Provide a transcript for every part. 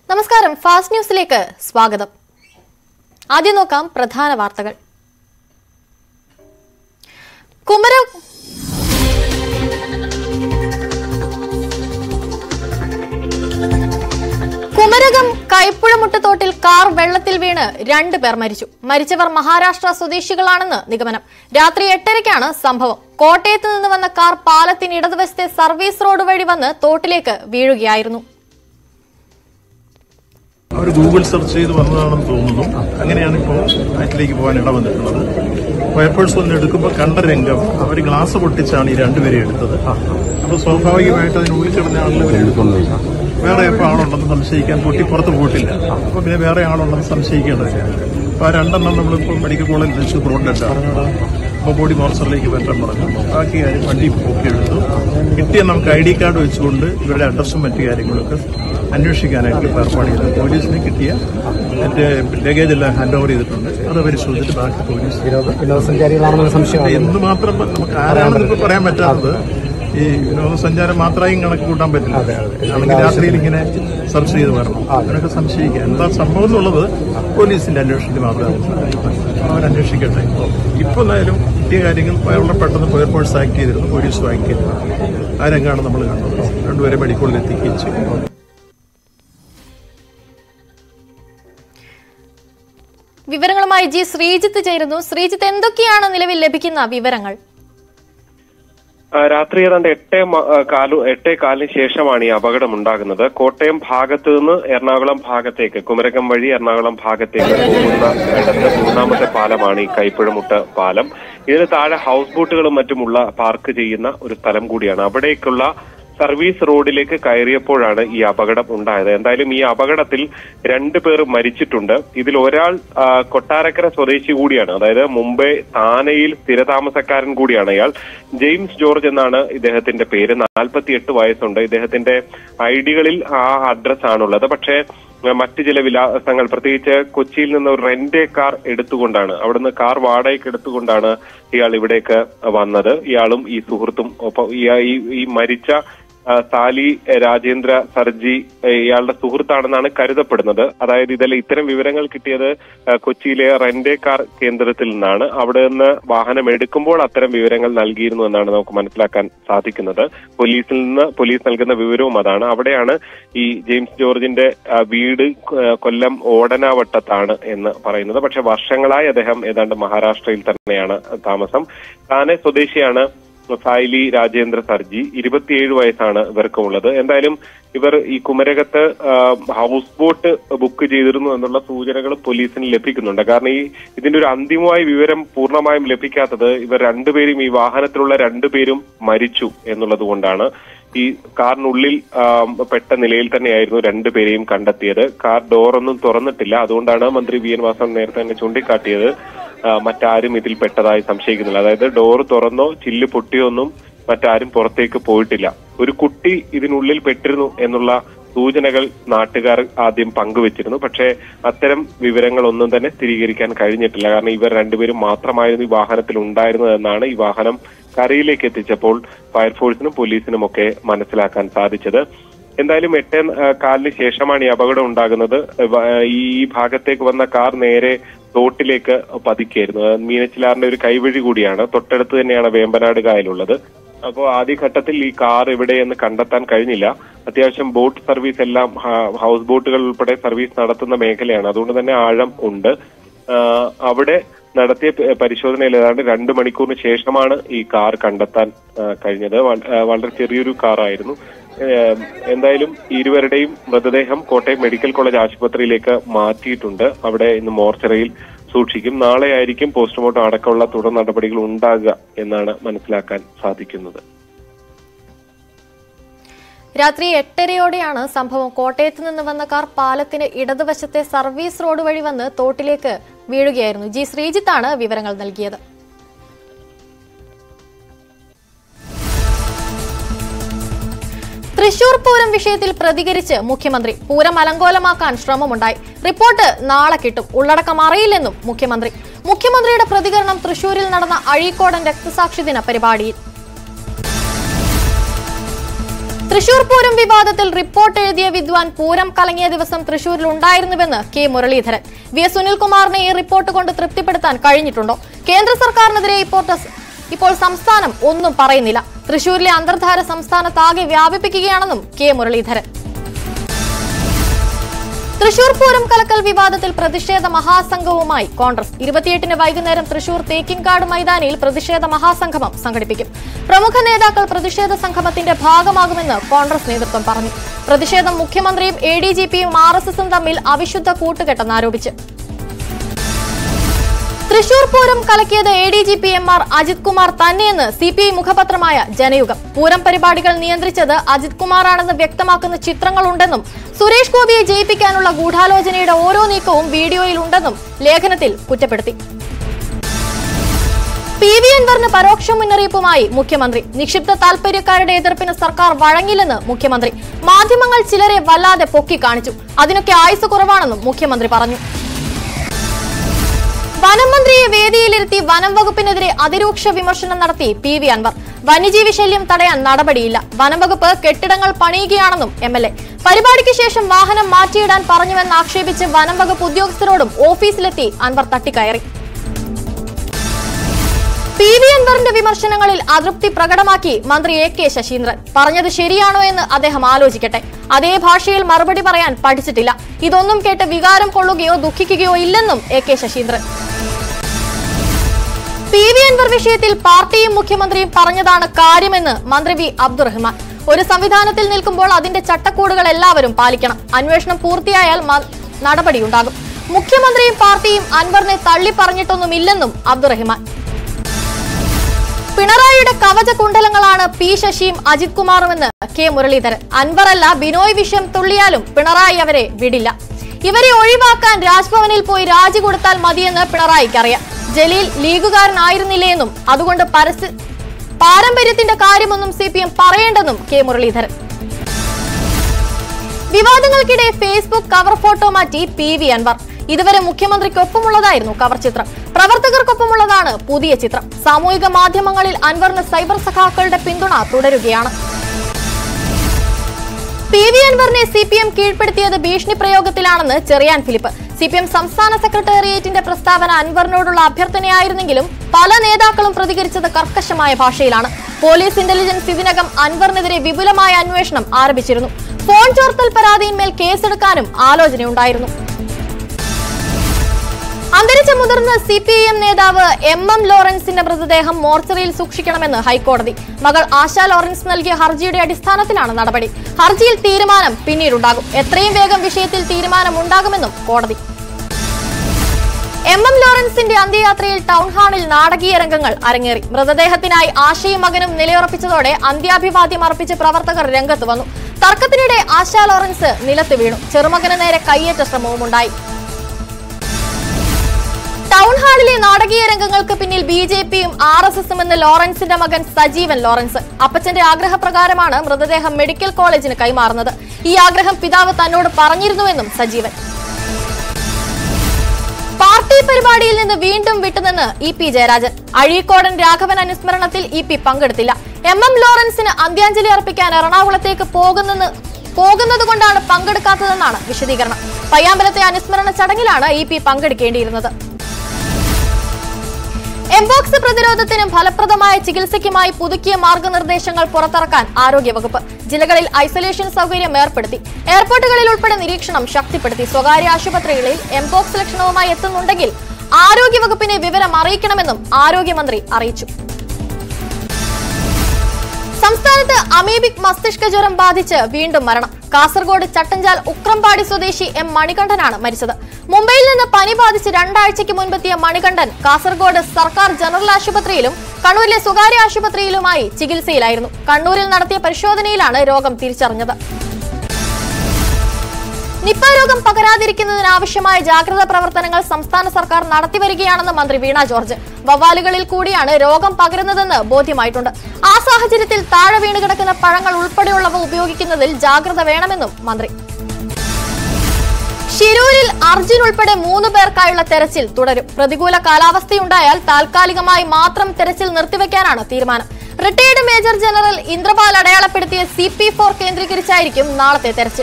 നമസ്കാരം ഫാസ്റ്റ് ന്യൂസിലേക്ക് സ്വാഗതം ആദ്യം നോക്കാം പ്രധാന വാർത്തകൾ കുമര കുമരകം കൈപ്പുഴമുട്ടത്തോട്ടിൽ കാർ വെള്ളത്തിൽ വീണ് രണ്ട് പേർ മരിച്ചു മരിച്ചവർ മഹാരാഷ്ട്ര സ്വദേശികളാണെന്ന് നിഗമനം രാത്രി എട്ടരയ്ക്കാണ് സംഭവം കോട്ടയത്ത് നിന്ന് വന്ന കാർ പാലത്തിന് ഇടതുവശത്തെ സർവീസ് റോഡ് വഴി വന്ന് തോട്ടിലേക്ക് വീഴുകയായിരുന്നു അവർ ഗൂഗിൾ സെർച്ച് ചെയ്ത് വന്നതാണെന്ന് തോന്നുന്നു അങ്ങനെയാണ് ഇപ്പോൾ ഫ്ലൈറ്റിലേക്ക് പോകാൻ ഇട വന്നിട്ടുള്ളത് ഫയർഫോഴ്സ് വന്ന് എടുക്കുമ്പോൾ കണ്ട രംഗം അവർ ഗ്ലാസ് പൊട്ടിച്ചാണ് ഈ രണ്ടുപേരെ എടുത്തത് അപ്പോൾ സ്വാഭാവികമായിട്ട് അതിനുള്ളിൽ കിടന്ന ആളുകൾ വേറെ എപ്പോൾ ആളുണ്ടെന്ന് സംശയിക്കാൻ പൊട്ടി പുറത്ത് പോയിട്ടില്ല അപ്പോൾ പിന്നെ വേറെ ആളുണ്ടെന്ന് സംശയിക്കേണ്ടതില്ല അപ്പോൾ ആ രണ്ടെണ്ണം നമ്മളിപ്പോൾ മെഡിക്കൽ കോളേജിൽ വെച്ച് ബ്രോഡാണ് അപ്പോൾ ബോഡി മോർച്ചറിലേക്ക് പറ്റാൻ പറഞ്ഞു ബാക്കി കാര്യം വണ്ടി പൊക്കി എടുത്തു കിട്ടിയ നമുക്ക് ഐ ഡി കാർഡ് വെച്ചുകൊണ്ട് ഇവരുടെ അഡ്രസ്സും മറ്റു കാര്യങ്ങളൊക്കെ അന്വേഷിക്കാനായിട്ട് ഏർപ്പാട് ചെയ്തു പോലീസിന് കിട്ടിയ എൻ്റെ ലഗേജ് എല്ലാം ഹാൻഡ് ഓവർ ചെയ്തിട്ടുണ്ട് അത് പരിശോധിച്ചിട്ട് ബാക്കി പോലീസ് വിനോദസഞ്ചാരികളാണെന്ന് സംശയമാണ് എന്ത് മാത്രം നമുക്ക് ആരാണെന്ന് ഇപ്പൊ പറയാൻ പറ്റാത്തത് ഈ വിനോദസഞ്ചാരം മാത്രമായും കണക്ക് കൂട്ടാൻ പറ്റില്ല അല്ലെങ്കിൽ രാത്രിയിൽ ഇങ്ങനെ സെർച്ച് ചെയ്ത് വരണം അങ്ങനെയൊക്കെ സംശയിക്കാം എന്താ സംഭവം എന്നുള്ളത് പോലീസിന്റെ അന്വേഷണത്തിൽ മാത്രമേ അവർ അന്വേഷിക്കട്ടെ ഇപ്പൊ എന്തായാലും കിട്ടിയ കാര്യങ്ങൾ വളരെ പെട്ടെന്ന് ഫയർഫോഴ്സ് ആക്ട് ചെയ്തിരുന്നു പോലീസും ആക്ട് ചെയ്തിരുന്നു ആ രംഗമാണ് നമ്മൾ കണ്ടത് രണ്ടുപേരെ മെഡിക്കലിൽ എത്തിക്കുകയും ചെയ്തു വിവരങ്ങളുമായി ജി ശ്രീജിത്ത് ചേരുന്നു ശ്രീജിത്ത് എന്തൊക്കെയാണ് നിലവിൽ ലഭിക്കുന്ന വിവരങ്ങൾ ആ, രാത്രി ഏതാണ്ട് എട്ടേ മ- ആ, കാലു എട്ടേ കാലിന് ശേഷമാണ് ഈ അപകടം ഉണ്ടാകുന്നത് കോട്ടയം ഭാഗത്ത് നിന്ന് എറണാകുളം ഭാഗത്തേക്ക് കുമരകം വഴി എറണാകുളം ഭാഗത്തേക്ക് പോകുന്ന ഇടത്ത് മൂന്നാമത്തെ പാലമാണ് ഈ കൈപ്പുഴമുട്ട് പാലം ഇതിന് താഴെ ഹൗസ് ബോട്ടുകളും മറ്റുമുള്ള പാർക്ക് ചെയ്യുന്ന ഒരു സ്ഥലം കൂടിയാണ് അവിടേക്കുള്ള സർവീസ് റോഡിലേക്ക് കയറിയപ്പോഴാണ് ഈ അപകടം ഉണ്ടായത് എന്തായാലും ഈ അപകടത്തിൽ രണ്ടു പേർ മരിച്ചിട്ടുണ്ട് ഇതിൽ ഒരാൾ ആ, കൊട്ടാരക്കര സ്വദേശി കൂടിയാണ് അതായത് മുംബൈ താനയിൽ സ്ഥിരതാമസക്കാരൻ കൂടിയാണ് അയാൾ ജെയിംസ് ജോർജ് എന്നാണ് ഇദ്ദേഹത്തിന്റെ പേര് നാൽപ്പത്തിയെട്ട് വയസ്സുണ്ട് ഇദ്ദേഹത്തിന്റെ ഐഡികളിൽ ആ അഡ്രസ് ആണുള്ളത് പക്ഷേ ആ, മറ്റു ചില വിലാസങ്ങൾ പ്രത്യേകിച്ച് കൊച്ചിയിൽ നിന്ന് ഒരു റെന്റ് കാർ എടുത്തുകൊണ്ടാണ് അവിടുന്ന് കാർ വാടകയ്ക്ക് എടുത്തുകൊണ്ടാണ് ഇയാൾ ഇവിടേക്ക് വന്നത് ഇയാളും ഈ സുഹൃത്തും ഒപ്പം ഈ- ഈ- ഈ മരിച്ച ആ, സാലി രാജേന്ദ്ര സർജി ഏ, ഇയാളുടെ സുഹൃത്താണെന്നാണ് കരുതപ്പെടുന്നത് അതായത് ഇതെല്ലാം ഇത്തരം വിവരങ്ങൾ കിട്ടിയത് ആ, കൊച്ചിയിലെ റെന്റേ കാർ കേന്ദ്രത്തിൽ നിന്നാണ് അവിടെ നിന്ന് വാഹനം എടുക്കുമ്പോൾ അത്തരം വിവരങ്ങൾ നൽകിയിരുന്നു എന്നാണ് നമുക്ക് മനസ്സിലാക്കാൻ സാധിക്കുന്നത് പോലീസിൽ നിന്ന് പോലീസ് നൽകുന്ന വിവരവും അതാണ് അവിടെയാണ് ഈ ജെയിംസ് ജോർജിന്റെ ആ, വീട് ആ, കൊല്ലം ഓടനാവട്ടത്താണ് എന്ന് പറയുന്നത് പക്ഷെ വർഷങ്ങളായി അദ്ദേഹം ഏതാണ്ട് മഹാരാഷ്ട്രയിൽ തന്നെയാണ് താമസം താനെ സ്വദേശിയാണ് സായിലി രാജേന്ദ്ര സർജി ഇരുപത്തിയേഴ് വയസ്സാണ് ഇവർക്കുമുള്ളത് എന്തായാലും ഇവർ ഈ കുമരകത്ത് ആ, ഹൗസ് ബോട്ട് ബുക്ക് ചെയ്തിരുന്നു എന്നുള്ള സൂചനകൾ പോലീസിന് ലഭിക്കുന്നുണ്ട് കാരണം ഈ ഇതിന്റെ ഒരു അന്തിമമായ വിവരം പൂർണ്ണമായും ലഭിക്കാത്തത് ഇവർ രണ്ടുപേരും ഈ വാഹനത്തിലുള്ള രണ്ടുപേരും മരിച്ചു എന്നുള്ളത് കൊണ്ടാണ് ഈ കാറിനുള്ളിൽ ആ, പെട്ട നിലയിൽ തന്നെയായിരുന്നു രണ്ടുപേരെയും കണ്ടെത്തിയത് കാർ ഡോറൊന്നും തുറന്നിട്ടില്ല അതുകൊണ്ടാണ് മന്ത്രി വി എൻ വാസവൻ നേരത്തെ തന്നെ ചൂണ്ടിക്കാട്ടിയത് ആ, മറ്റാരും ഇതിൽ പെട്ടതായി സംശയിക്കുന്നില്ല അതായത് ഡോർ തുറന്നോ ചില്ല് പൊട്ടിയോ ഒന്നും മറ്റാരും പുറത്തേക്ക് പോയിട്ടില്ല ഒരു കുട്ടി ഇതിനുള്ളിൽ പെട്ടിരുന്നു എന്നുള്ള സൂചനകൾ നാട്ടുകാർ ആദ്യം പങ്കുവച്ചിരുന്നു പക്ഷേ അത്തരം വിവരങ്ങളൊന്നും തന്നെ സ്ഥിരീകരിക്കാൻ കഴിഞ്ഞിട്ടില്ല കാരണം ഇവർ രണ്ടുപേരും മാത്രമായിരുന്നു ഈ വാഹനത്തിൽ ഉണ്ടായിരുന്നതെന്നാണ് ഈ വാഹനം കരയിലേക്ക് എത്തിച്ചപ്പോൾ ഫയർഫോഴ്സിനും പോലീസിനും ഒക്കെ മനസ്സിലാക്കാൻ സാധിച്ചത് എന്തായാലും എട്ടേ ആ, കാലിന് ശേഷമാണ് ഈ അപകടം ഉണ്ടാകുന്നത് വ- ഈ ഭാഗത്തേക്ക് വന്ന കാർ നേരെ തോട്ടിലേക്ക് പതിക്കായിരുന്നു അത് മീനച്ചിലാറിന്റെ ഒരു കൈവഴി കൂടിയാണ് തൊട്ടടുത്ത് തന്നെയാണ് വേമ്പനാട് കായലുള്ളത് അപ്പോൾ ആദ്യഘട്ടത്തിൽ ഈ കാർ എവിടെയെന്ന് കണ്ടെത്താൻ കഴിഞ്ഞില്ല അത്യാവശ്യം ബോട്ട് സർവീസ് എല്ലാം ഹ- ഹൗസ് ബോട്ടുകൾ ഉൾപ്പെടെ സർവീസ് നടത്തുന്ന മേഖലയാണ് അതുകൊണ്ട് തന്നെ ആഴം ഉണ്ട് ആ, അവിടെ നടത്തിയ പ- പരിശോധനയിൽ ഏതാണ്ട് രണ്ട് മണിക്കൂറിന് ശേഷമാണ് ഈ കാർ കണ്ടെത്താൻ ആ, കഴിഞ്ഞത് വ- ആ, വളരെ ചെറിയൊരു കാറായിരുന്നു ഏം, എന്തായാലും ഇരുവരുടെയും മൃതദേഹം കോട്ടയം മെഡിക്കൽ കോളേജ് ആശുപത്രിയിലേക്ക് മാറ്റിയിട്ടുണ്ട് അവിടെ ഇന്ന് മോർച്ചറിയിൽ സൂക്ഷിക്കും നാളെ ആയിരിക്കും പോസ്റ്റ്മോർട്ടം അടക്കമുള്ള തുടർ നടപടികൾ ഉണ്ടാകുക എന്നാണ് മനസ്സിലാക്കാൻ സാധിക്കുന്നത് രാത്രി എട്ടരയോടെയാണ് സംഭവം കോട്ടയത്ത് നിന്ന് വന്ന കാർ പാലത്തിന് ഇടതുവശത്തെ സർവീസ് റോഡ് വഴി വന്ന് തോട്ടിലേക്ക് വീഴുകയായിരുന്നു ജി ശ്രീജിത്താണ് വിവരങ്ങൾ നൽകിയത് തൃശൂർ പൂരം വിഷയത്തിൽ പ്രതികരിച്ച് മുഖ്യമന്ത്രി പൂരം അലങ്കോലമാക്കാൻ ശ്രമമുണ്ടായി റിപ്പോർട്ട് നാളെ കിട്ടും ഉള്ളടക്കം അറിയില്ലെന്നും മുഖ്യമന്ത്രി മുഖ്യമന്ത്രിയുടെ പ്രതികരണം തൃശൂരിൽ നടന്ന അഴീക്കോടൻ രക്തസാക്ഷി ദിന പരിപാടിയിൽ തൃശൂർ പൂരം വിവാദത്തിൽ റിപ്പോർട്ട് എഴുതിയ വിദ്വാൻ പൂരം കലങ്ങിയ ദിവസം തൃശൂരിൽ ഉണ്ടായിരുന്നുവെന്ന് കെ മുരളീധരൻ വി എസ് സുനിൽകുമാറിനെ ഈ റിപ്പോർട്ട് കൊണ്ട് തൃപ്തിപ്പെടുത്താൻ കഴിഞ്ഞിട്ടുണ്ടോ കേന്ദ്ര സർക്കാരിനെതിരെ ഇപ്പോൾ ടസ്- ഇപ്പോൾ സംസ്ഥാനം ഒന്നും പറയുന്നില്ല തൃശൂരിലെ അന്തർധാര സംസ്ഥാനത്താകെ വ്യാപിപ്പിക്കുകയാണെന്നും കെ മുരളീധരൻ തൃശൂർ പൂരം കലക്കൽ വിവാദത്തിൽ പ്രതിഷേധ മഹാസംഘവുമായി കോൺഗ്രസ് ഇരുപത്തിയെട്ടിന് വൈകുന്നേരം തൃശൂർ തേക്കിൻകാട് മൈതാനിയിൽ പ്രതിഷേധ മഹാസംഗമം സംഘടിപ്പിക്കും പ്രമുഖ നേതാക്കൾ പ്രതിഷേധ സംഗമത്തിന്റെ ഭാഗമാകുമെന്ന് കോൺഗ്രസ് നേതൃത്വം പറഞ്ഞു പ്രതിഷേധം മുഖ്യമന്ത്രിയും എ ഡി ജി പിയും ആർ എസ് എസും തമ്മിൽ അവിശുദ്ധ കൂട്ടുകെട്ടെന്നാരോപിച്ച് തൃശൂർ പൂരം കലക്കിയത് A D G P M R Ajith Kumar തന്നെയെന്ന് സി പി ഐ മുഖപത്രമായ ജനയുഗം പൂരം പരിപാടികൾ നിയന്ത്രിച്ചത് അജിത് കുമാറാണെന്ന് വ്യക്തമാക്കുന്ന ചിത്രങ്ങളുണ്ടെന്നും സുരേഷ് ഗോപിയെ ജയിപ്പിക്കാനുള്ള ഗൂഢാലോചനയുടെ ഓരോ നീക്കവും വീഡിയോയിൽ ഉണ്ടെന്നും ലേഖനത്തിൽ കുറ്റപ്പെടുത്തി പി വി അൻവറിന് പരോക്ഷ മുന്നറിയിപ്പുമായി മുഖ്യമന്ത്രി നിക്ഷിപ്ത താൽപര്യക്കാരുടെ എതിർപ്പിന് സർക്കാർ വഴങ്ങില്ലെന്ന് മുഖ്യമന്ത്രി മാധ്യമങ്ങൾ ചിലരെ വല്ലാതെ പൊക്കി കാണിച്ചു അതിനൊക്കെ ആയുസ് കുറവാണെന്നും മുഖ്യമന്ത്രി പറഞ്ഞു വനം മന്ത്രിയെ വേദിയിലിരുത്തി വനം വകുപ്പിനെതിരെ അതിരൂക്ഷ വിമർശനം നടത്തി പി വി അൻവർ വന്യജീവി ശല്യം തടയാൻ നടപടിയില്ല വനം വകുപ്പ് കെട്ടിടങ്ങൾ പണിയുകയാണെന്നും എം എൽ എ പരിപാടിക്ക് ശേഷം വാഹനം മാറ്റിയിടാൻ പറഞ്ഞുവെന്ന് ആക്ഷേപിച്ച് വനം വകുപ്പ് ഉദ്യോഗസ്ഥരോടും ഓഫീസിലെത്തി അൻവർ തട്ടിക്കയറി പി വി അൻവറിന്റെ വിമർശനങ്ങളിൽ അതൃപ്തി പ്രകടമാക്കി മന്ത്രി എ കെ ശശീന്ദ്രൻ പറഞ്ഞത് ശരിയാണോ എന്ന് അദ്ദേഹം ആലോചിക്കട്ടെ അതേ ഭാഷയിൽ മറുപടി പറയാൻ പഠിച്ചിട്ടില്ല ഇതൊന്നും കേട്ട് വികാരം കൊള്ളുകയോ ദുഃഖിക്കുകയോ ഇല്ലെന്നും A K Saseendran P V Anvar വിഷയത്തിൽ പാർട്ടിയും മുഖ്യമന്ത്രിയും പറഞ്ഞതാണ് കാര്യമെന്ന് മന്ത്രി വി അബ്ദുറഹ്മാൻ ഒരു സംവിധാനത്തിൽ നിൽക്കുമ്പോൾ അതിന്റെ ചട്ടക്കൂടുകൾ എല്ലാവരും പാലിക്കണം അന്വേഷണം പൂർത്തിയായാൽ മ- നടപടിയുണ്ടാകും മുഖ്യമന്ത്രിയും പാർട്ടിയും അൻവറിനെ തള്ളി പറഞ്ഞിട്ടൊന്നുമില്ലെന്നും അബ്ദുറഹ്മാൻ പിണറായിയുടെ കവച കുണ്ടലങ്ങളാണ് പി ശശിയും അജിത് കുമാറുമെന്ന് കെ മുരളീധരൻ അൻവറല്ല ബിനോയ് വിഷയം തുള്ളിയാലും പിണറായി അവരെ വിടില്ല ഇവരെ ഒഴിവാക്കാൻ രാജ്ഭവനിൽ പോയി രാജി കൊടുത്താൽ മതിയെന്ന് പിണറായിക്കറിയാം ജലീൽ ലീഗുകാരനായിരുന്നില്ലേന്നും അതുകൊണ്ട് പരസ്യ പാരമ്പര്യത്തിന്റെ കാര്യമൊന്നും സി പി എം പറയേണ്ടെന്നും കെ മുരളീധരൻ വിവാദങ്ങൾക്കിടെ ഫേസ്ബുക്ക് കവർ ഫോട്ടോ മാറ്റി പി വി അൻവർ ഇതുവരെ മുഖ്യമന്ത്രിക്കൊപ്പമുള്ളതായിരുന്നു കവർ ചിത്രം പ്രവർത്തകർക്കൊപ്പമുള്ളതാണ് പുതിയ ചിത്രം സാമൂഹിക മാധ്യമങ്ങളിൽ അൻവറിന് സൈബർ സഖാക്കളുടെ പിന്തുണ തുടരുകയാണ് പി വി അൻവറിനെ സി പി എം കീഴ്പ്പെടുത്തിയത് ഭീഷണി പ്രയോഗത്തിലാണെന്ന് Cherian Philip C P M സംസ്ഥാന സെക്രട്ടേറിയറ്റിന്റെ പ്രസ്താവന അൻവറിനോടുള്ള അഭ്യർത്ഥനയായിരുന്നെങ്കിലും പല നേതാക്കളും പ്രതികരിച്ചത് കർക്കശമായ ഭാഷയിലാണ് പോലീസ് ഇന്റലിജൻസ് ഇതിനകം അൻവറിനെതിരെ വിപുലമായ അന്വേഷണം ആരംഭിച്ചിരുന്നു ഫോൺ ചോർത്തൽ പരാതിയിന്മേൽ കേസെടുക്കാനും ആലോചനയുണ്ടായിരുന്നു അന്തരിച്ച മുതിർന്ന സി പി ഐ എം നേതാവ് എം എം ലോറൻസിന്റെ മൃതദേഹം മോർച്ചറിയിൽ സൂക്ഷിക്കണമെന്ന് ഹൈക്കോടതി മകൾ ആശ ലോറൻസ് നൽകിയ ഹർജിയുടെ അടിസ്ഥാനത്തിലാണ് നടപടി ഹർജിയിൽ തീരുമാനം പിന്നീടുണ്ടാകും എത്രയും വേഗം വിഷയത്തിൽ തീരുമാനമുണ്ടാകുമെന്നും കോടതി എം എം ലോറൻസിന്റെ അന്ത്യയാത്രയിൽ ടൗൺ ഹാളിൽ നാടകീയ രംഗങ്ങൾ അരങ്ങേറി മൃതദേഹത്തിനായി ആശയും മകനും നിലയുറപ്പിച്ചതോടെ അന്ത്യാഭിവാദ്യം അർപ്പിച്ച് പ്രവർത്തകർ രംഗത്ത് വന്നു തർക്കത്തിനിടെ ആശ ലോറൻസ് നിലത്ത് വീണു ചെറുമകന് നേരെ കയ്യേറ്റ ശ്രമവുമുണ്ടായി ടൗൺ ഹാളിലെ നാടകീയ രംഗങ്ങൾക്ക് പിന്നിൽ ബി ജെ പിയും ആർ എസ് എസും എന്ന് ലോറൻസിന്റെ മകൻ സജീവൻ ലോറൻസ് അപ്പച്ചന്റെ ആഗ്രഹപ്രകാരമാണ് മൃതദേഹം മെഡിക്കൽ കോളേജിന് കൈമാറുന്നത് ഈ ആഗ്രഹം പിതാവ് തന്നോട് പറഞ്ഞിരുന്നുവെന്നും സജീവൻ പാർട്ടി പരിപാടിയിൽ നിന്ന് വീണ്ടും വിട്ടുനിന്ന് ഇ പി ജയരാജൻ അഴീക്കോടൻ രാഘവൻ അനുസ്മരണത്തിൽ ഇ പി പങ്കെടുത്തില്ല എം എം ലോറൻസിന് അന്ത്യാഞ്ജലി അർപ്പിക്കാൻ എറണാകുളത്തേക്ക് പോകുന്നെന്ന് പോകുന്നത് കൊണ്ടാണ് പങ്കെടുക്കാത്തതെന്നാണ് വിശദീകരണം പയ്യാമ്പലത്തെ അനുസ്മരണ ചടങ്ങിലാണ് ഇ പി പങ്കെടുക്കേണ്ടിയിരുന്നത് എംബോക്സ് പ്രതിരോധത്തിനും ഫലപ്രദമായ ചികിത്സയ്ക്കുമായി പുതുക്കിയ മാർഗനിർദ്ദേശങ്ങൾ പുറത്തിറക്കാൻ ആരോഗ്യവകുപ്പ് ജില്ലകളിൽ ഐസൊലേഷൻ സൗകര്യം ഏർപ്പെടുത്തി എയർപോർട്ടുകളിൽ ഉൾപ്പെടെ നിരീക്ഷണം ശക്തിപ്പെടുത്തി സ്വകാര്യ ആശുപത്രികളിൽ എംബോക്സ് ലക്ഷണവുമായി എത്തുന്നുണ്ടെങ്കിൽ ആരോഗ്യവകുപ്പിനെ വിവരം അറിയിക്കണമെന്നും ആരോഗ്യമന്ത്രി അറിയിച്ചു സംസ്ഥാനത്ത് അമീബിക് മസ്തിഷ്ക ജ്വരം ബാധിച്ച് വീണ്ടും മരണം കാസർഗോഡ് ചട്ടഞ്ചാൽ ഉക്രംപാടി സ്വദേശി എം മണികണ്ഠനാണ് മരിച്ചത് മുംബൈയിൽ നിന്ന് പനി ബാധിച്ച് രണ്ടാഴ്ചയ്ക്ക് മുൻപെത്തിയ മണികണ്ഠൻ കാസർഗോഡ് സർക്കാർ ജനറൽ ആശുപത്രിയിലും കണ്ണൂരിലെ സ്വകാര്യ ആശുപത്രിയിലുമായി ചികിത്സയിലായിരുന്നു കണ്ണൂരിൽ നടത്തിയ പരിശോധനയിലാണ് രോഗം തിരിച്ചറിഞ്ഞത് നിപ്പ രോഗം പകരാതിരിക്കുന്നതിനാവശ്യമായ ജാഗ്രതാ പ്രവർത്തനങ്ങൾ സംസ്ഥാന സർക്കാർ നടത്തിവരികയാണെന്ന് മന്ത്രി വീണ ജോർജ് വവ്വാലുകളിൽ കൂടിയാണ് രോഗം പകരുന്നതെന്ന് ബോധ്യമായിട്ടുണ്ട് ആ സാഹചര്യത്തിൽ താഴെ വീണ് കിടക്കുന്ന പഴങ്ങൾ ഉൾപ്പെടെയുള്ളവ ഉപയോഗിക്കുന്നതിൽ ജാഗ്രത വേണമെന്നും മന്ത്രി ഷിരൂരിൽ അർജുൻ ഉൾപ്പെടെ മൂന്ന് പേർക്കായുള്ള തെരച്ചിൽ തുടരും പ്രതികൂല കാലാവസ്ഥയുണ്ടായാൽ താൽക്കാലികമായി മാത്രം തെരച്ചിൽ നിർത്തിവെക്കാനാണ് തീരുമാനം റിട്ടയർഡ് മേജർ ജനറൽ ഇന്ദ്രപാൽ അടയാളപ്പെടുത്തിയ സി പി ഫോർ കേന്ദ്രീകരിച്ചായിരിക്കും നാളത്തെ തെരച്ചിൽ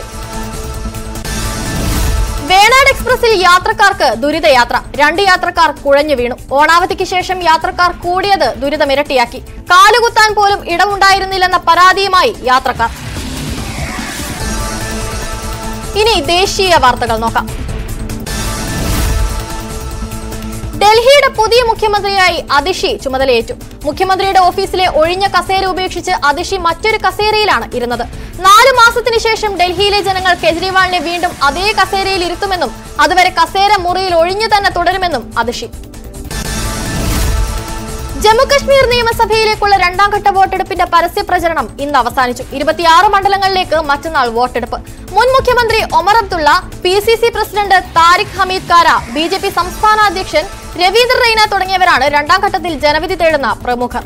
വേണാട് എക്സ്പ്രസിൽ യാത്രക്കാർക്ക് ദുരിതയാത്ര രണ്ട് യാത്രക്കാർ കുഴഞ്ഞു വീണു ഓണാവധിക്ക് ശേഷം യാത്രക്കാർ കൂടിയത് ദുരിതമിരട്ടിയാക്കി കാലുകുത്താൻ പോലും ഇടമുണ്ടായിരുന്നില്ലെന്ന പരാതിയുമായി യാത്രക്കാർ ഇനി ദേശീയ വാർത്തകൾ നോക്കാം ഡൽഹിയുടെ പുതിയ മുഖ്യമന്ത്രിയായി അതിഷി ചുമതലയേറ്റു മുഖ്യമന്ത്രിയുടെ ഓഫീസിലെ ഒഴിഞ്ഞ കസേര ഉപേക്ഷിച്ച് അതിഷി മറ്റൊരു കസേരയിലാണ് ഇരുന്നത് നാലു മാസത്തിന് ശേഷം ഡൽഹിയിലെ ജനങ്ങൾ കെജ്രിവാളിനെ വീണ്ടും അതേ കസേരയിൽ ഇരുത്തുമെന്നും അതുവരെ കസേര മുറിയിൽ ഒഴിഞ്ഞു തന്നെ തുടരുമെന്നും അതിഷി ജമ്മുകശ്മീർ നിയമസഭയിലേക്കുള്ള രണ്ടാം ഘട്ട വോട്ടെടുപ്പിന്റെ പരസ്യ പ്രചരണം ഇന്ന് അവസാനിച്ചു ഇരുപത്തിയാറ് മണ്ഡലങ്ങളിലേക്ക് മറ്റന്നാൾ വോട്ടെടുപ്പ് മുൻ മുഖ്യമന്ത്രി Omar Abdullah P C C president Tariq Hameed Karra B J P സംസ്ഥാന അധ്യക്ഷൻ രവീന്ദ്ര റെയ്ന തുടങ്ങിയവരാണ് രണ്ടാം ഘട്ടത്തിൽ ജനവിധി തേടുന്ന പ്രമുഖർ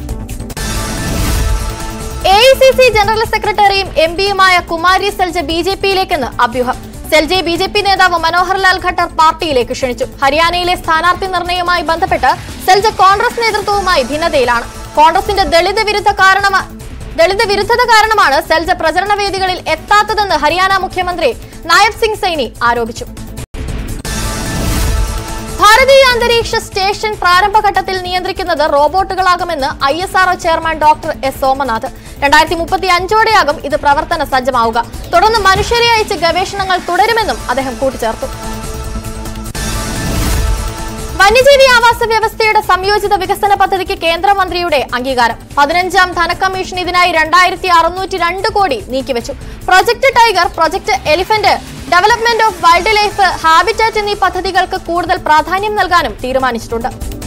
A I C C general സെക്രട്ടറിയും എം പിയുമായ കുമാരി സെൽജ ബി ജെ പിയിലേക്കെന്ന് അഭ്യൂഹം സെൽജയെ ബി ജെ പി നേതാവ് മനോഹർ ലാൽ ഖട്ടർ പാർട്ടിയിലേക്ക് ക്ഷണിച്ചു ഹരിയാനയിലെ സ്ഥാനാർത്ഥി നിർണയവുമായി ബന്ധപ്പെട്ട് സെൽജ കോൺഗ്രസ് നേതൃത്വവുമായി ഭിന്നതയിലാണ് കോൺഗ്രസിന്റെ ദളിത് വിരുദ്ധ കാരണമാ ദളിത് വിരുദ്ധത കാരണമാണ് സെൽജ പ്രചരണ വേദികളിൽ എത്താത്തതെന്ന് ഹരിയാന മുഖ്യമന്ത്രി നായബ് സിംഗ് സൈനി ആരോപിച്ചു ഭാരതീയ അന്തരീക്ഷ സ്റ്റേഷൻ പ്രാരംഭഘട്ടത്തിൽ നിയന്ത്രിക്കുന്നത് റോബോട്ടുകളാകുമെന്ന് I S R O chairman doctor S Somanath രണ്ടായിരത്തി മുപ്പത്തി അഞ്ചോടെയാകും ഇത് പ്രവർത്തന സജ്ജമാവുക തുടർന്ന് മനുഷ്യരെ അയച്ച് ഗവേഷണങ്ങൾ തുടരുമെന്നും അദ്ദേഹം കൂട്ടിച്ചേർത്തു വന്യജീവി ആവാസ വ്യവസ്ഥയുടെ സംയോജിത വികസന പദ്ധതിക്ക് കേന്ദ്രമന്ത്രിയുടെ അംഗീകാരം പതിനഞ്ചാം ധനകമ്മീഷൻ ഇതിനായി രണ്ടായിരത്തി അറുന്നൂറ്റി രണ്ട് കോടി നീക്കിവെച്ചു project tiger project elephant development of wildlife habitat എന്നീ പദ്ധതികൾക്ക് കൂടുതൽ പ്രാധാന്യം നൽകാനും തീരുമാനിച്ചിട്ടുണ്ട്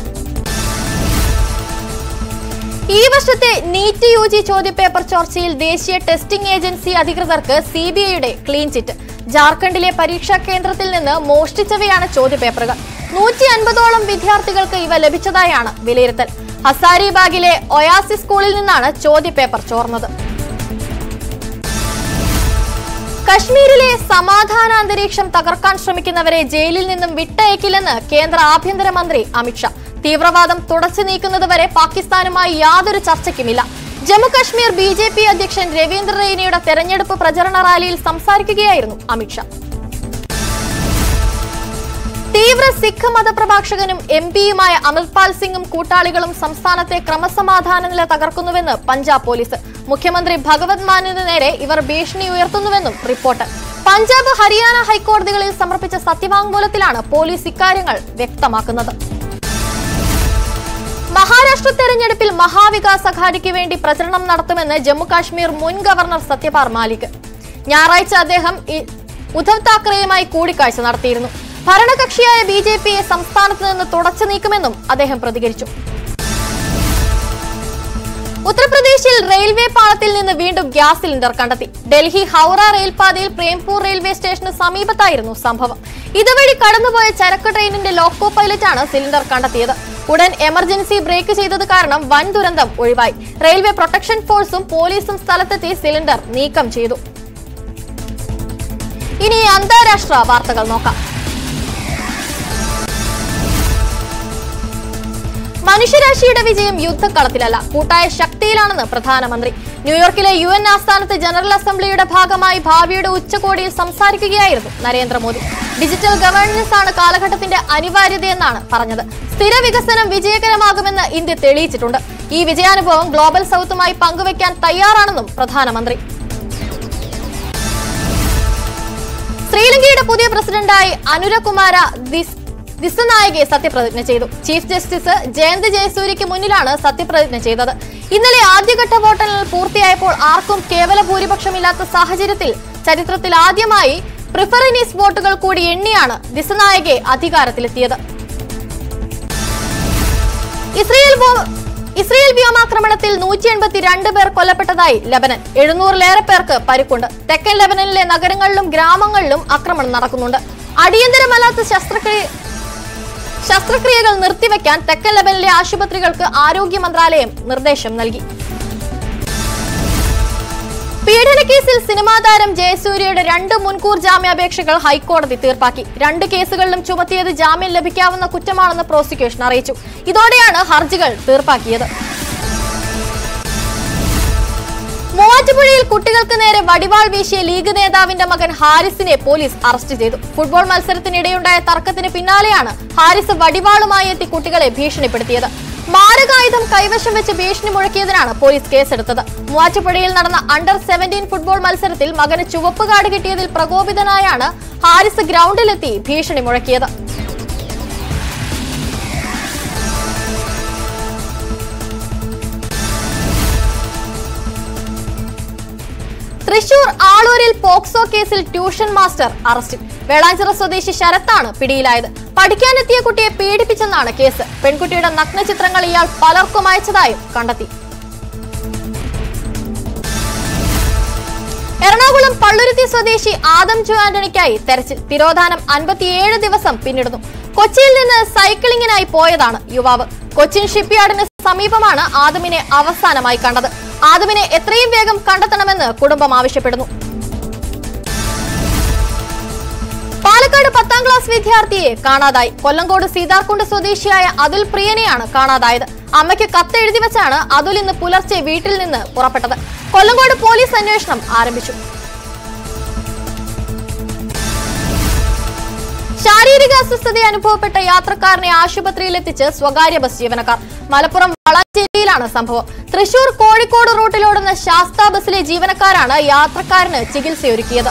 ഈ വർഷത്തെ നീറ്റ് യു ജി ചോദ്യപേപ്പർ ചോർച്ചയിൽ ദേശീയ ടെസ്റ്റിംഗ് ഏജൻസി അധികൃതർക്ക് സി ബി ഐയുടെ ക്ലീൻ ചിറ്റ് ജാർഖണ്ഡിലെ പരീക്ഷാ കേന്ദ്രത്തിൽ നിന്ന് മോഷ്ടിച്ചവയാണ് ചോദ്യപേപ്പറുകൾ നൂറ്റി അൻപതോളം വിദ്യാർത്ഥികൾക്ക് ഇവ ലഭിച്ചതായാണ് വിലയിരുത്തൽ ഹസാരിബാഗിലെ ഒയാസി സ്കൂളിൽ നിന്നാണ് ചോദ്യപേപ്പർ ചോർന്നത് കശ്മീരിലെ സമാധാന അന്തരീക്ഷം തകർക്കാൻ ശ്രമിക്കുന്നവരെ ജയിലിൽ നിന്നും വിട്ടയക്കില്ലെന്ന് കേന്ദ്ര ആഭ്യന്തരമന്ത്രി അമിത്ഷാ തീവ്രവാദം തുടച്ചു നീക്കുന്നതുവരെ പാകിസ്ഥാനുമായി യാതൊരു ചർച്ചയ്ക്കുമില്ല ജമ്മുകശ്മീർ ബി ജെ പി അധ്യക്ഷൻ രവീന്ദ്ര റെയ്നയുടെ തെരഞ്ഞെടുപ്പ് പ്രചരണ റാലിയിൽ സംസാരിക്കുകയായിരുന്നു അമിത്ഷാ തീവ്ര സിഖ് മതപ്രഭാഷകനും എം പിയുമായ അമൽപാൽ സിംഗും കൂട്ടാളികളും സംസ്ഥാനത്തെ ക്രമസമാധാന നില തകർക്കുന്നുവെന്ന് പഞ്ചാബ് പോലീസ് മുഖ്യമന്ത്രി ഭഗവത് മാനിന് നേരെ ഇവർ ഭീഷണി ഉയർത്തുന്നുവെന്നും റിപ്പോർട്ട് പഞ്ചാബ് ഹരിയാന ഹൈക്കോടതികളിൽ സമർപ്പിച്ച സത്യവാങ്മൂലത്തിലാണ് പോലീസ് ഇക്കാര്യങ്ങൾ വ്യക്തമാക്കുന്നത് മഹാരാഷ്ട്ര തെരഞ്ഞെടുപ്പിൽ മഹാവികാസ് അഘാഡിക്ക് വേണ്ടി പ്രചരണം നടത്തുമെന്ന് ജമ്മുകാശ്മീർ മുൻ ഗവർണർ സത്യപാൽ മാലിക് ഞായറാഴ്ച അദ്ദേഹം ഇ- ഉദ്ധവ് താക്കറെയുമായി കൂടിക്കാഴ്ച നടത്തിയിരുന്നു ഭരണകക്ഷിയായ ബി ജെ പിയെ സംസ്ഥാനത്ത് നിന്ന് തുടച്ചു നീക്കുമെന്നും അദ്ദേഹം പ്രതികരിച്ചു ഉത്തർപ്രദേശിൽ റെയിൽവേ പാളത്തിൽ നിന്ന് വീണ്ടും ഗ്യാസ് സിലിണ്ടർ കണ്ടെത്തി ഡൽഹി ഹൗറ റെയിൽപാതയിൽ പ്രേംപൂർ റെയിൽവേ സ്റ്റേഷന് സമീപത്തായിരുന്നു സംഭവം ഇതുവഴി കടന്നുപോയ ചരക്ക് ട്രെയിനിന്റെ ലോക്കോ പൈലറ്റാണ് സിലിണ്ടർ കണ്ടെത്തിയത് ഉടൻ എമർജൻസി ബ്രേക്ക് ചെയ്തത് കാരണം വൻ ദുരന്തം ഒഴിവായി റെയിൽവേ പ്രൊട്ടക്ഷൻ ഫോഴ്സും പോലീസും സ്ഥലത്തെത്തി സിലിണ്ടർ നീക്കം ചെയ്തു ഇനി അന്താരാഷ്ട്ര വാർത്തകൾ നോക്കാം മനുഷ്യരാശിയുടെ വിജയം യുദ്ധക്കളത്തിലല്ല കൂട്ടായ ശക്തിയിലാണെന്ന് പ്രധാനമന്ത്രി ന്യൂയോർക്കിലെ യു എൻ ആസ്ഥാനത്ത് ജനറൽ അസംബ്ലിയുടെ ഭാഗമായി ഭാവിയുടെ ഉച്ചകോടിയിൽ സംസാരിക്കുകയായിരുന്നു നരേന്ദ്രമോദി ഡിജിറ്റൽ ഗവേണൻസ് ആണ് കാലഘട്ടത്തിന്റെ അനിവാര്യതയെന്നാണ് പറഞ്ഞത് സ്ഥിര വികസനം വിജയകരമാകുമെന്ന് ഇന്ത്യ തെളിയിച്ചിട്ടുണ്ട് ഈ വിജയാനുഭവം ഗ്ലോബൽ സൗത്തുമായി പങ്കുവയ്ക്കാൻ തയ്യാറാണെന്നും പ്രധാനമന്ത്രി ശ്രീലങ്കയുടെ പുതിയ പ്രസിഡന്റായി അനുരകുമാര ദിസ് ദിസനായകെ സത്യപ്രതിജ്ഞ ചെയ്തു ചീഫ് ജസ്റ്റിസ് ജയന്ത് ജയസൂര്യയ്ക്ക് മുന്നിലാണ് സത്യപ്രതിജ്ഞ ചെയ്തത് ഇന്നലെ ആദ്യഘട്ട വോട്ടെണ്ണൽ പൂർത്തിയായപ്പോൾ ആർക്കും കേവല ഭൂരിപക്ഷമില്ലാത്ത സാഹചര്യത്തിൽ ചരിത്രത്തിൽ ആദ്യമായി പ്രിഫറിനീസ് വോട്ടുകൾ കൂടി എണ്ണിയാണ് ദിസനായകെ അധികാരത്തിലെത്തിയത് ഇസ്രയേൽ ബോ- ഇസ്രയേൽ വ്യോമാക്രമണത്തിൽ നൂറ്റി എൺപത്തിരണ്ട് പേർ കൊല്ലപ്പെട്ടതായി ലബനൻ എഴുന്നൂറിലേറെ പേർക്ക് പരിക്കുണ്ട് തെക്കൻ ലബനനിലെ നഗരങ്ങളിലും ഗ്രാമങ്ങളിലും ആക്രമണം നടക്കുന്നുണ്ട് അടിയന്തരമല്ലാത്ത ശസ്ത്രക്രിയ ശസ്ത്രക്രിയകൾ നിർത്തിവെക്കാൻ തെക്കൻ ലബനിലെ ആശുപത്രികൾക്ക് ആരോഗ്യ മന്ത്രാലയം നിർദ്ദേശം നൽകി പീഡനക്കേസിൽ സിനിമാ താരം ജയസൂര്യയുടെ രണ്ട് മുൻകൂർ ജാമ്യാപേക്ഷകൾ ഹൈക്കോടതി തീർപ്പാക്കി രണ്ട് കേസുകളിലും ചുമത്തിയത് ജാമ്യം ലഭിക്കാവുന്ന കുറ്റമാണെന്ന് പ്രോസിക്യൂഷൻ അറിയിച്ചു ഇതോടെയാണ് ഹർജികൾ തീർപ്പാക്കിയത് മൂവാറ്റുപുഴയിൽ കുട്ടികൾക്ക് നേരെ വടിവാൾ വീശിയ ലീഗ് നേതാവിന്റെ മകൻ ഹാരിസിനെ പോലീസ് അറസ്റ്റ് ചെയ്തു ഫുട്ബോൾ മത്സരത്തിനിടെയുണ്ടായ തർക്കത്തിന് പിന്നാലെയാണ് ഹാരിസ് വടിവാളുമായി എത്തി കുട്ടികളെ ഭീഷണിപ്പെടുത്തിയത് മാരകായുധം കൈവശം വെച്ച് ഭീഷണി മുഴക്കിയതിനാണ് പോലീസ് കേസെടുത്തത് മൂവാറ്റുപുഴയിൽ നടന്ന അണ്ടർ സെവന്റീൻ ഫുട്ബോൾ മത്സരത്തിൽ മകന് ചുവപ്പ് കാർഡ് കിട്ടിയതിൽ പ്രകോപിതനായാണ് ഹാരിസ് ഗ്രൗണ്ടിലെത്തി ഭീഷണി മുഴക്കിയത് തൃശൂർ ആളൂരിൽ പോക്സോ കേസിൽ ട്യൂഷൻ മാസ്റ്റർ അറസ്റ്റിൽ വേളാഞ്ചിറ സ്വദേശി ശരത്താണ് പിടിയിലായത് പഠിക്കാനെത്തിയ കുട്ടിയെ പീഡിപ്പിച്ചെന്നാണ് കേസ് പെൺകുട്ടിയുടെ നഗ്ന ചിത്രങ്ങൾ ഇയാൾ പലർക്കും അയച്ചതായും കണ്ടെത്തി എറണാകുളം പള്ളുരുത്തി സ്വദേശി ആദം ജോ ആന്റണിക്കായി തെരച്ചിൽ തിരോധാനം അൻപത്തിയേഴ് ദിവസം പിന്നിടുന്നു കൊച്ചിയിൽ നിന്ന് സൈക്ലിങ്ങിനായി പോയതാണ് യുവാവ് കൊച്ചിൻ ഷിപ്പ്യാർഡിന് സമീപമാണ് ആദമിനെ അവസാനമായി കണ്ടത് ആദമിനെ എത്രയും വേഗം കണ്ടെത്തണമെന്ന് കുടുംബം ആവശ്യപ്പെടുന്നു പാലക്കാട് പത്താം ക്ലാസ് വിദ്യാർത്ഥിയെ കാണാതായി കൊല്ലങ്കോട് സീതാർകുണ്ട് സ്വദേശിയായ അതുൽ പ്രിയനെയാണ് കാണാതായത് അമ്മയ്ക്ക് കത്ത് എഴുതി വെച്ചാണ് അതുൽ ഇന്ന് പുലർച്ചെ വീട്ടിൽ നിന്ന് പുറപ്പെട്ടത് കൊല്ലങ്കോട് പോലീസ് അന്വേഷണം ആരംഭിച്ചു ശാരീരിക അസ്വസ്ഥത അനുഭവപ്പെട്ട യാത്രക്കാരനെ ആശുപത്രിയിൽ എത്തിച്ച് സ്വകാര്യ ബസ് ജീവനക്കാർ മലപ്പുറം വളാഞ്ചേരിയിലാണ് സംഭവം തൃശൂർ കോഴിക്കോട് റൂട്ടിലോടുന്ന ശാസ്ത ബസ്സിലെ ജീവനക്കാരാണ് യാത്രക്കാരന് ചികിത്സയൊരുക്കിയത്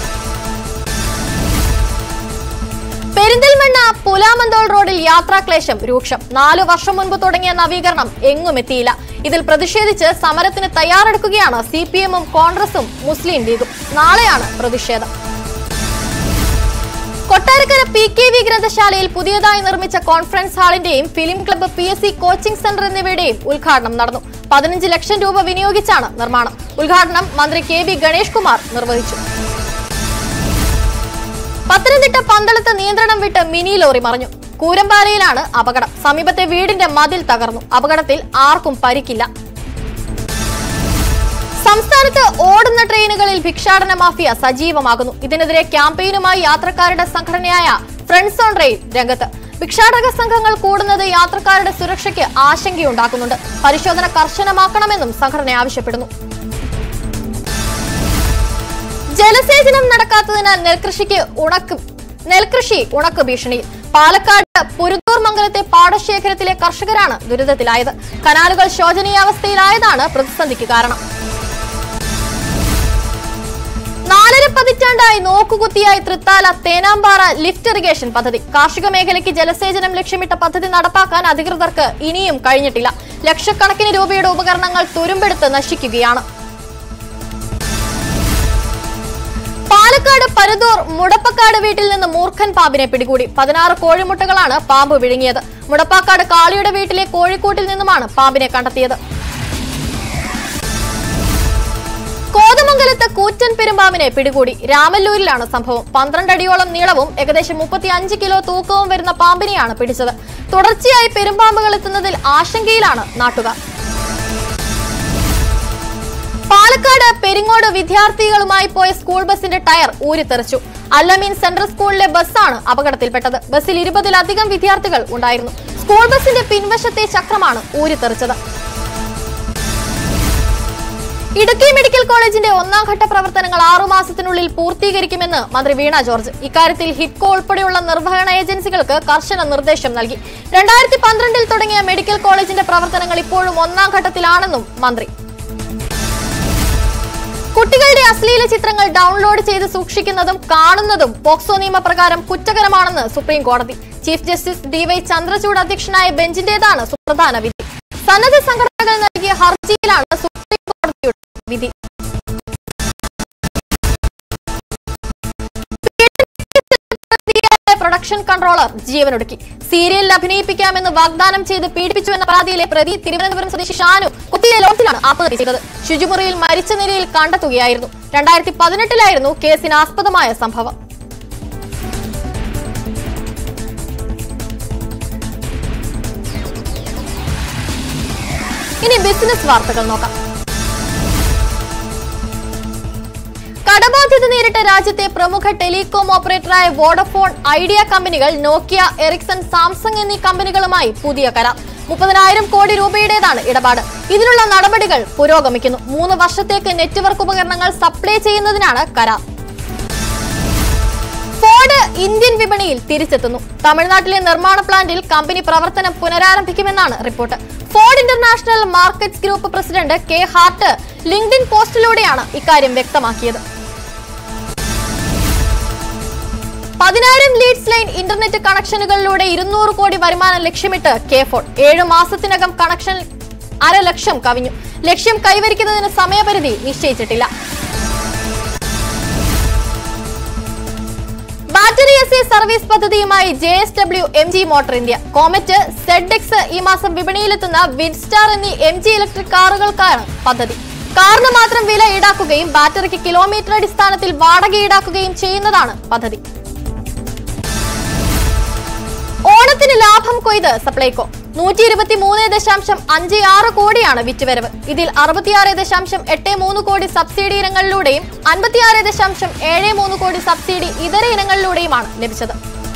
പെരിന്തൽമണ്ണ പുലാമന്തോൾ റോഡിൽ യാത്രാക്ലേശം രൂക്ഷം നാലു വർഷം മുൻപ് തുടങ്ങിയ നവീകരണം എങ്ങും എത്തിയില്ല ഇതിൽ പ്രതിഷേധിച്ച് സമരത്തിന് തയ്യാറെടുക്കുകയാണ് സി പി എമ്മും കോൺഗ്രസും മുസ്ലിം ലീഗും നാളെയാണ് പ്രതിഷേധം കൊട്ടാരക്കര പി കെ വി ഗ്രന്ഥശാലയിൽ പുതിയതായി നിർമ്മിച്ച കോൺഫറൻസ് ഹാളിന്റെയും film club P S C coaching centre എന്നിവയുടെയും ഉദ്ഘാടനം നടന്നു പതിനഞ്ച് ലക്ഷം രൂപ വിനിയോഗിച്ചാണ് നിർമ്മാണം ഉദ്ഘാടനം മന്ത്രി കെ വി ഗണേഷ് കുമാർ നിർവഹിച്ചു പത്തനംതിട്ട പന്തളത്ത് നിയന്ത്രണം വിട്ട് മിനി ലോറി മറിഞ്ഞു കൂരമ്പാലയിലാണ് അപകടം സമീപത്തെ വീടിന്റെ മതിൽ തകർന്നു അപകടത്തിൽ ആർക്കും പരിക്കില്ല സംസ്ഥാനത്ത് ഓടുന്ന ട്രെയിനുകളിൽ ഭിക്ഷാടന മാഫിയ സജീവമാകുന്നു ഇതിനെതിരെ ക്യാമ്പയിനുമായി യാത്രക്കാരുടെ സംഘടനയായ ഫ്രണ്ട്സ് ഓൺ റെയിൽ രംഗത്ത് ഭിക്ഷാടക സംഘങ്ങൾ കൂടുന്നത് യാത്രക്കാരുടെ സുരക്ഷയ്ക്ക് ആശങ്കയുണ്ടാക്കുന്നുണ്ട് പരിശോധന കർശനമാക്കണമെന്നും സംഘടന ആവശ്യപ്പെടുന്നു ജലസേചനം നടക്കാത്തതിനാൽ നെൽകൃഷിക്ക് ഉണക്ക് നെൽകൃഷി ഉണക്ക് ഭീഷണിയിൽ പാലക്കാട് പുരുതൂർ മംഗലത്തെ പാടശേഖരത്തിലെ കർഷകരാണ് ദുരിതത്തിലായത് കനാലുകൾ ശോചനീയാവസ്ഥയിലായതാണ് പ്രതിസന്ധിക്ക് കാരണം നാലര പതിറ്റാണ്ടായി നോക്കുകുത്തിയായി തൃത്താല തേനാമ്പാറ ലിഫ്റ്റ് ഇറിഗേഷൻ പദ്ധതി കാർഷിക മേഖലയ്ക്ക് ജലസേചനം ലക്ഷ്യമിട്ട പദ്ധതി നടപ്പാക്കാൻ അധികൃതർക്ക് ഇനിയും കഴിഞ്ഞിട്ടില്ല ലക്ഷക്കണക്കിന് രൂപയുടെ ഉപകരണങ്ങൾ തുരുമ്പെടുത്ത് നശിക്കുകയാണ് പാലക്കാട് പരുതൂർ മുടപ്പക്കാട് വീട്ടിൽ നിന്ന് മൂർഖൻ പാമ്പിനെ പിടികൂടി പതിനാറ് കോഴിമുട്ടകളാണ് പാമ്പ് വിഴുങ്ങിയത് മുടപ്പാക്കാട് കാളിയുടെ വീട്ടിലെ കോഴിക്കൂട്ടിൽ നിന്നുമാണ് പാമ്പിനെ കണ്ടെത്തിയത് കോതമംഗലത്ത് കൂറ്റൻ പെരുമ്പാമ്പിനെ പിടികൂടി രാമല്ലൂരിലാണ് സംഭവം പന്ത്രണ്ട് അടിയോളം നീളവും ഏകദേശം മുപ്പത്തി അഞ്ച് കിലോ തൂക്കവും വരുന്ന പാമ്പിനെയാണ് പിടിച്ചത് തുടർച്ചയായി പെരുമ്പാമ്പുകൾ എത്തുന്നതിൽ ആശങ്കയിലാണ് നാട്ടുകാർ പാലക്കാട് പെരിങ്ങോട് വിദ്യാർത്ഥികളുമായി പോയ സ്കൂൾ ബസിന്റെ ടയർ ഊരിത്തെറിച്ചു അല്ലമീൻ സെൻട്രൽ സ്കൂളിലെ ബസ്സാണ് അപകടത്തിൽപ്പെട്ടത് ബസ്സിൽ ഇരുപതിലധികം വിദ്യാർത്ഥികൾ ഉണ്ടായിരുന്നു സ്കൂൾ ബസിന്റെ പിൻവശത്തെ ചക്രമാണ് ഊരിത്തെറിച്ചത് ഇടുക്കി മെഡിക്കൽ കോളേജിന്റെ ഒന്നാം ഘട്ട പ്രവർത്തനങ്ങൾ ആറുമാസത്തിനുള്ളിൽ പൂർത്തീകരിക്കുമെന്ന് മന്ത്രി വീണ ജോർജ് ഇക്കാര്യത്തിൽ ഹിറ്റ്കോ ഉൾപ്പെടെയുള്ള നിർവഹണ ഏജൻസികൾക്ക് കർശന നിർദ്ദേശം നൽകി രണ്ടായിരത്തി പന്ത്രണ്ടിൽ തുടങ്ങിയ മെഡിക്കൽ കോളേജിന്റെ പ്രവർത്തനങ്ങൾ ഇപ്പോഴും ഒന്നാം ഘട്ടത്തിലാണെന്നും മന്ത്രി കുട്ടികളുടെ അശ്ലീല ചിത്രങ്ങൾ ഡൗൺലോഡ് ചെയ്ത് സൂക്ഷിക്കുന്നതും കാണുന്നതും പോക്സോ നിയമപ്രകാരം കുറ്റകരമാണെന്ന് സുപ്രീം കോടതി chief justice D Y Chandrachud അധ്യക്ഷനായ ബെഞ്ചിന്റേതാണ് സുപ്രധാന വിധി സന്നദ്ധ സംഘടനകൾ നൽകിയ ഹർജിയിലാണ് സുപ്രീം കോടതിയുടെ വിധി പ്രൊഡക്ഷൻ കൺട്രോളർ ജീവനൊടുക്കി സീരിയലിൽ അഭിനയിപ്പിക്കാമെന്ന് വാഗ്ദാനം ചെയ്ത് പീഡിപ്പിച്ചു എന്ന പരാതിയിലെ പ്രതി തിരുവനന്തപുരം സ്വദേശി ഷാനു കുത്തിയ ലോഡ്ജിലാണ് ആത്മഹത്യ ചെയ്തത് ശുചിമുറിയിൽ മരിച്ച നിലയിൽ കണ്ടെത്തുകയായിരുന്നു രണ്ടായിരത്തി പതിനെട്ടിലായിരുന്നു കേസിന് ആസ്പദമായ സംഭവം ഇനി ബിസിനസ് വാർത്തകൾ നോക്കാം കടബാധ്യത നേരിട്ട രാജ്യത്തെ പ്രമുഖ ടെലികോം ഓപ്പറേറ്ററായ വോഡഫോൺ ഐഡിയ കമ്പനികൾ നോക്കിയ എറിക്സൺ സാംസങ് എന്നീ കമ്പനികളുമായി പുതിയ കരാർ മുപ്പതിനായിരം കോടി രൂപയുടേതാണ് ഇടപാട് ഇതിനുള്ള നടപടികൾ പുരോഗമിക്കുന്നു മൂന്ന് വർഷത്തേക്ക് നെറ്റ്വർക്ക് ഉപകരണങ്ങൾ സപ്ലൈ ചെയ്യുന്നതിനാണ് കരാർ ഫോർഡ് ഇന്ത്യൻ വിപണിയിൽ തിരിച്ചെത്തുന്നു തമിഴ്നാട്ടിലെ നിർമ്മാണ പ്ലാന്റിൽ കമ്പനി പ്രവർത്തനം പുനരാരംഭിക്കുമെന്നാണ് report Ford International Markets Group president K Hart LinkedIn പോസ്റ്റിലൂടെയാണ് ഇക്കാര്യം വ്യക്തമാക്കിയത് പതിനായിരം ലീഡ്സ് ലൈൻ ഇന്റർനെറ്റ് കണക്ഷനുകളിലൂടെ ഇരുന്നൂറ് കോടി വരുമാനം ലക്ഷ്യമിട്ട് കെ ഫോൺ ഏഴു മാസത്തിനകം കണക്ഷൻ അര ലക്ഷം കവിഞ്ഞു ലക്ഷ്യം കൈവരിക്കുന്നതിന് സമയപരിധി നിശ്ചയിച്ചിട്ടില്ല ബാറ്ററി എസ് എ സർവീസ് പദ്ധതിയുമായി J S W M G Motor India Comet Z X ഈ മാസം വിപണിയിലെത്തുന്ന വിൻസ്റ്റാർ എന്നീ എം ജി ഇലക്ട്രിക് കാറുകൾക്കാണ് പദ്ധതി കാറിന് മാത്രം വില ഈടാക്കുകയും ബാറ്ററിക്ക് കിലോമീറ്റർ അടിസ്ഥാനത്തിൽ വാടക ഈടാക്കുകയും ചെയ്യുന്നതാണ് പദ്ധതി ഓണത്തിന് ലാഭം കൊയ്ത് സപ്ലൈകോ നൂറ്റി ഇരുപത്തി മൂന്ന് ദശാംശം അഞ്ച് ആറ് കോടിയാണ് വിറ്റുവരവ് ഇതിൽ അറുപത്തിയാറ് ദശാംശം എട്ട് മൂന്ന് കോടി സബ്സിഡി ഇനങ്ങളിലൂടെയും അൻപത്തിയാറ് ദശാംശം ഏഴ് മൂന്ന് കോടി സബ്സിഡി ഇതര ഇനങ്ങളിലൂടെയുമാണ് ലഭിച്ചത്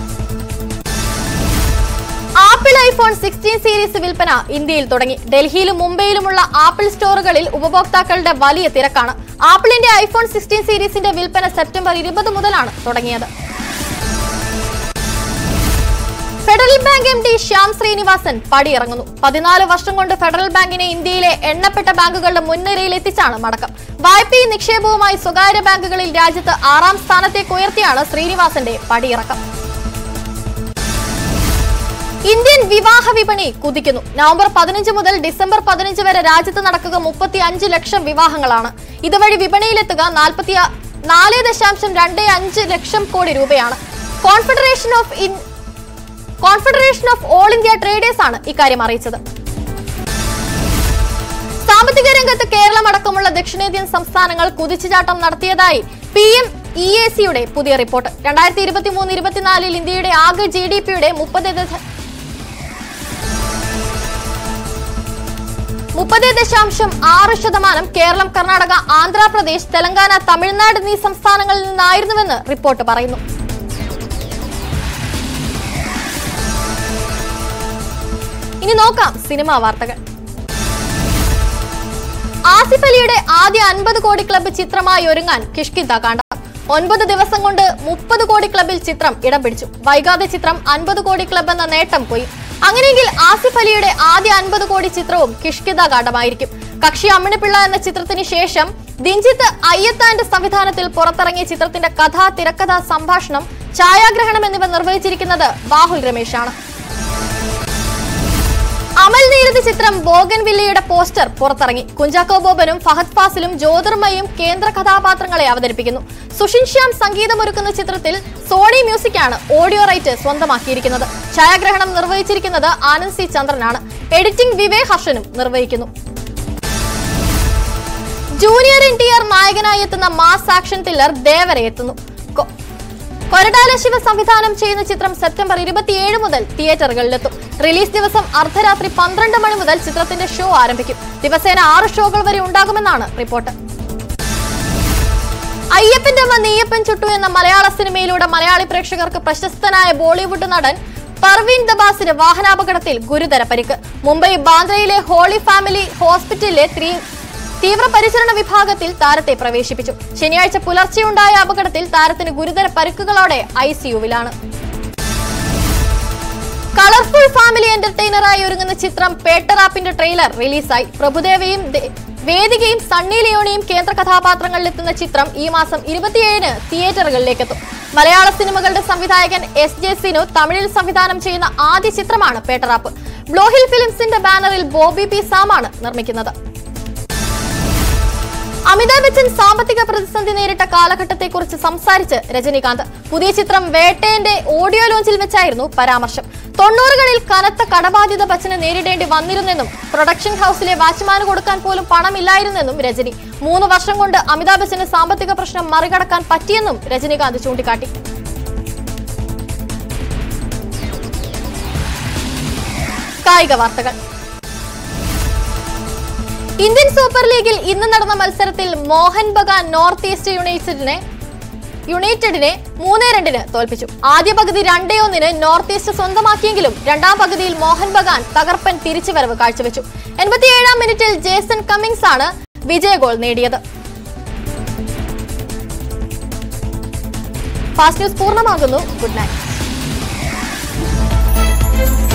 ആപ്പിൾ ഐഫോൺ സിക്സ്റ്റീൻ സീരീസ് വിൽപ്പന ഇന്ത്യയിൽ തുടങ്ങി ഡൽഹിയിലും മുംബൈയിലുമുള്ള ആപ്പിൾ സ്റ്റോറുകളിൽ ഉപഭോക്താക്കളുടെ വലിയ തിരക്കാണ് ആപ്പിളിന്റെ ഐഫോൺ സിക്സ്റ്റീൻ സീരീസിന്റെ വിൽപ്പന സെപ്റ്റംബർ ഇരുപത് മുതലാണ് തുടങ്ങിയത് Federal Bank M D Shyam Srinivasan പടിയിറങ്ങുന്നു പതിനാല് വർഷം കൊണ്ട് ഫെഡറൽ ബാങ്കിനെ ഇന്ത്യയിലെ എണ്ണപ്പെട്ട ബാങ്കുകളുടെ മുൻനിരയിൽ എത്തിച്ചാണ് മടക്കം വായ്പയും നിക്ഷേപവുമായി സ്വകാര്യ ബാങ്കുകളിൽ രാജ്യത്ത് ആറാം സ്ഥാനത്തേക്ക് ഉയർത്തിയാണ് ശ്രീനിവാസന്റെ പടിയിറക്കം ഇന്ത്യൻ വിവാഹ വിപണി കുതിക്കുന്നു നവംബർ പതിനഞ്ച് മുതൽ ഡിസംബർ പതിനഞ്ച് വരെ രാജ്യത്ത് നടക്കുക മുപ്പത്തി അഞ്ച് ലക്ഷം വിവാഹങ്ങളാണ് ഇതുവഴി വിപണിയിലെത്തുക നാൽപ്പത്തി നാല് ദശാംശം രണ്ട് അഞ്ച് ലക്ഷം കോടി രൂപയാണ് കോൺഫെഡറേഷൻ ഓഫ് ഇൻ Confederation of All India Traders ആണ് ഇക്കാര്യം അറിയിച്ചത് സാമ്പത്തിക രംഗത്ത് കേരളം അടക്കമുള്ള ദക്ഷിണേന്ത്യൻ സംസ്ഥാനങ്ങൾ കുതിച്ചുചാട്ടം നടത്തിയതായി പി എം ഇ എ സിയുടെ പുതിയ റിപ്പോർട്ട് രണ്ടായിരത്തി ഇരുപത്തി മൂന്ന് ഇരുപത്തിനാലിൽ ഇന്ത്യയുടെ ആകെ ജി ഡി പിയുടെ മുപ്പത് മുപ്പത് ദശാംശം ആറ് ശതമാനം കേരളം കർണാടക ആന്ധ്രാപ്രദേശ് തെലങ്കാന തമിഴ്നാട് എന്നീ സംസ്ഥാനങ്ങളിൽ നിന്നായിരുന്നുവെന്ന് റിപ്പോർട്ട് പറയുന്നു ഇനി നോക്കാം സിനിമാ വാർത്തകൾ ആസിഫ് അലിയുടെ ആദ്യ അൻപത് കോടി ക്ലബ്ബ് ചിത്രമായി ഒരുങ്ങാൻ കിഷ്കിന്ത കാണ്ട ഒൻപത് ദിവസം കൊണ്ട് മുപ്പത് കോടി ക്ലബിൽ ചിത്രം ഇടം പിടിച്ചു വൈകാതെ ചിത്രം അൻപത് കോടി ക്ലബ് എന്ന നേട്ടം പോയി അങ്ങനെയെങ്കിൽ ആസിഫ് അലിയുടെ ആദ്യ അൻപത് കോടി ചിത്രവും കിഷ്കിത കാണ്ഡമായിരിക്കും കക്ഷി അമ്മിണിപ്പിള്ള എന്ന ചിത്രത്തിന് ശേഷം ദിഞ്ചിത്ത് അയ്യത്താന്റെ സംവിധാനത്തിൽ പുറത്തിറങ്ങിയ ചിത്രത്തിന്റെ കഥ തിരക്കഥ സംഭാഷണം ഛായാഗ്രഹണം എന്നിവ നിർവഹിച്ചിരിക്കുന്നത് ബാഹുൽ രമേശാണ് അമൽ നീരദ് ചിത്രം ബോഗൻ വില്ലയുടെ പോസ്റ്റർ പുറത്തിറങ്ങി കുഞ്ചാക്കോ ബോബനും ഫഹദ് ഫാസിലും ജ്യോതിർമയും കേന്ദ്ര കഥാപാത്രങ്ങളെ അവതരിപ്പിക്കുന്നു സുഷിൻ ശ്യാം സംഗീതമൊരുക്കുന്ന ചിത്രത്തിൽ സോണി മ്യൂസിക്കാണ് ഓഡിയോ റൈറ്റ് സ്വന്തമാക്കിയിരിക്കുന്നത് ഛായാഗ്രഹണം നിർവഹിച്ചിരിക്കുന്നത് ആനന്ദ് സി ചന്ദ്രനാണ് എഡിറ്റിംഗ് വിവേക് ഹർഷനും നിർവഹിക്കുന്നു ജൂനിയർ എൻ ടി ആർ നായകനായി എത്തുന്ന മാസ് ആക്ഷൻ ത്രില്ലർ ദേവര എത്തുന്നു കൊ- കൊരടാല ശിവ സംവിധാനം ചെയ്യുന്ന ചിത്രം സെപ്റ്റംബർ ഇരുപത്തിയേഴ് മുതൽ തിയേറ്ററുകളിലെത്തും റിലീസ് ദിവസം അർദ്ധരാത്രി പന്ത്രണ്ട് മണി മുതൽ ചിത്രത്തിന്റെ ഷോ ആരംഭിക്കും ദിവസേന ആറ് ഷോകൾ വരെ ഉണ്ടാകുമെന്നാണ് റിപ്പോർട്ട് അയ്യപ്പന്റെ അമ്മ നെയ്യപ്പൻ ചുട്ടു എന്ന മലയാള സിനിമയിലൂടെ മലയാളി പ്രേക്ഷകർക്ക് പ്രശസ്തനായ ബോളിവുഡ് നടൻ പർവീൻ ദബാസിന് വാഹനാപകടത്തിൽ ഗുരുതര പരിക്ക് മുംബൈ ബാന്ദ്രയിലെ ഹോളി ഫാമിലി ഹോസ്പിറ്റലിലെ ത്രീ തീവ്രപരിചരണ വിഭാഗത്തിൽ താരത്തെ പ്രവേശിപ്പിച്ചു ശനിയാഴ്ച പുലർച്ചെയുണ്ടായ അപകടത്തിൽ താരത്തിന് ഗുരുതര പരിക്കുകളോടെ ഐ സിയുവിലാണ് കളർഫുൾ ഫാമിലി എന്റർടൈനറായി ഒരുങ്ങുന്ന ചിത്രം പേട്ടറാപ്പിന്റെ ട്രെയിലർ റിലീസായി പ്രഭുദേവയും ദേ- വേദികയും സണ്ണി ലിയോണിയും കേന്ദ്ര കഥാപാത്രങ്ങളിലെത്തുന്ന ചിത്രം ഈ മാസം ഇരുപത്തിയേഴിന് തിയേറ്ററുകളിലേക്കെത്തും മലയാള സിനിമകളുടെ സംവിധായകൻ എസ് ജെ സിനു തമിഴിൽ സംവിധാനം ചെയ്യുന്ന ആദ്യ ചിത്രമാണ് പേട്ടറാപ്പ് ബ്ലോഹിൽ ഫിലിംസിന്റെ ബാനറിൽ ബോബി പി സാമാണ് നിർമ്മിക്കുന്നത് അമിതാഭ് ബച്ചൻ സാമ്പത്തിക പ്രതിസന്ധി നേരിട്ട കാലഘട്ടത്തെക്കുറിച്ച് സംസാരിച്ച് രജനീകാന്ത് പുതിയ ചിത്രം വേട്ടയന്റെ ഓഡിയോ ലോഞ്ചിൽ വെച്ചായിരുന്നു പരാമർശം തൊണ്ണൂറുകളിൽ കനത്ത കടബാധ്യത ബച്ചന് നേരിടേണ്ടി വന്നിരുന്നെന്നും പ്രൊഡക്ഷൻ ഹൌസിലെ വാച്ച്മാന് കൊടുക്കാൻ പോലും പണമില്ലായിരുന്നെന്നും രജനി മൂന്ന് വർഷം കൊണ്ട് അമിതാഭ് ബച്ചന് സാമ്പത്തിക പ്രശ്നം മറികടക്കാൻ പറ്റിയെന്നും രജനീകാന്ത് ചൂണ്ടിക്കാട്ടി കായിക വാർത്തകൾ ഇന്ത്യൻ സൂപ്പർ ലീഗിൽ ഇന്ന് നടന്ന മത്സരത്തിൽ മോഹൻ ബഗാൻ നോർത്ത് ഈസ്റ്റ് യുണൈറ്റഡിനെ യുണൈറ്റഡിനെ മൂന്നേ രണ്ടിന് തോൽപ്പിച്ചു ആദ്യ പകുതി രണ്ടേ ഒന്നിന് നോർത്ത് ഈസ്റ്റ് സ്വന്തമാക്കിയെങ്കിലും രണ്ടാം പകുതിയിൽ മോഹൻ ബഗാൻ തകർപ്പൻ തിരിച്ചുവരവ് കാഴ്ചവെച്ചു എൺപത്തിയേഴാം മിനിറ്റിൽ ജേസൺ കമ്മിങ്സ് ആണ് വിജയ ഗോൾ നേടിയത് ഫാസ്റ്റ് ന്യൂസ് പൂർണ്ണമാകുന്നു ഗുഡ് നൈറ്റ്